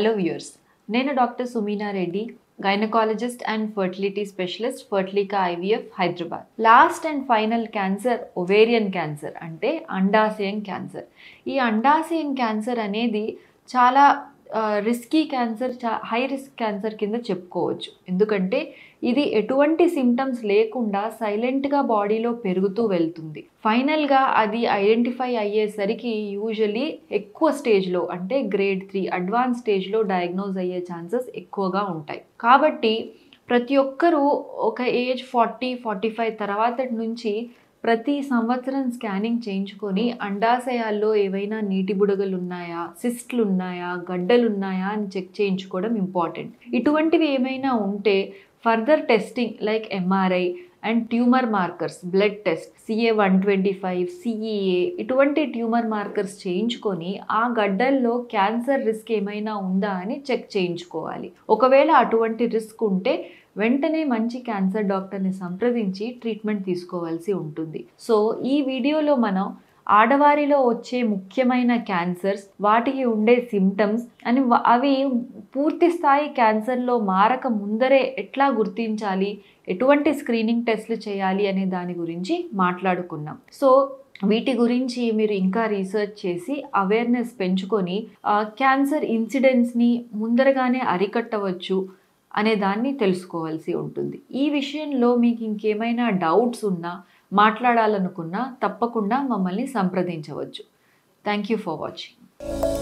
hello viewers నేను doctor Sumeena Reddy gynaecologist and fertility specialist Fertilica IVF Hyderabad last and final cancer ovarian cancer అంటే అండాశయం cancer ఈ అండాశయం cancer అనేది చాలా రిస్కీ క్యాన్సర్ చా హై రిస్క్ క్యాన్సర్ కింద చెప్పుకోవచ్చు ఎందుకంటే ఇది ఎటువంటి సిమ్టమ్స్ లేకుండా సైలెంట్గా బాడీలో పెరుగుతూ వెళ్తుంది ఫైనల్గా అది ఐడెంటిఫై అయ్యేసరికి యూజువలీ ఎక్కువ స్టేజ్లో అంటే గ్రేడ్ త్రీ అడ్వాన్స్ స్టేజ్లో డయాగ్నోజ్ అయ్యే ఛాన్సెస్ ఎక్కువగా ఉంటాయి కాబట్టి ప్రతి ఒక్కరూ ఒక ఏజ్ ఫార్టీ ఫార్టీ ఫైవ్ తర్వాత నుంచి ప్రతి సంవత్సరం స్కానింగ్ చేయించుకొని అండాశయాల్లో ఏవైనా నీటి బుడగలు ఉన్నాయా సిస్ట్లు ఉన్నాయా గడ్డలు ఉన్నాయా అని చెక్ చేయించుకోవడం ఇంపార్టెంట్ ఇటువంటివి ఏమైనా ఉంటే further testing like MRI and tumour markers blood test CA one twenty five CEA ఇటువంటి ట్యూమర్ మార్కర్స్ చేయించుకొని ఆ గడ్డల్లో క్యాన్సర్ రిస్క్ ఏమైనా ఉందా అని చెక్ చేయించుకోవాలి ఒకవేళ అటువంటి రిస్క్ ఉంటే వెంటనే మంచి క్యాన్సర్ డాక్టర్ని సంప్రదించి ట్రీట్మెంట్ తీసుకోవాల్సి ఉంటుంది సో ఈ వీడియోలో మనం ఆడవారిలో వచ్చే ముఖ్యమైన క్యాన్సర్స్ వాటికి ఉండే సిమ్టమ్స్ అని అవి పూర్తి స్థాయి క్యాన్సర్లో మారక ముందరే ఎట్లా గుర్తించాలి ఎటువంటి స్క్రీనింగ్ టెస్ట్లు చేయాలి అనే దాని గురించి మాట్లాడుకున్నాం సో వీటి గురించి మీరు ఇంకా రీసెర్చ్ చేసి అవేర్నెస్ పెంచుకొని క్యాన్సర్ ఇన్సిడెంట్స్ని ముందరగానే అరికట్టవచ్చు అనే దాన్ని తెలుసుకోవాల్సి ఉంటుంది ఈ విషయంలో మీకు ఇంకేమైనా డౌట్స్ ఉన్నా మాట్లాడాలనుకున్నా తప్పకుండా మమ్మల్ని సంప్రదించవచ్చు థ్యాంక్ యూ ఫర్ వాచింగ్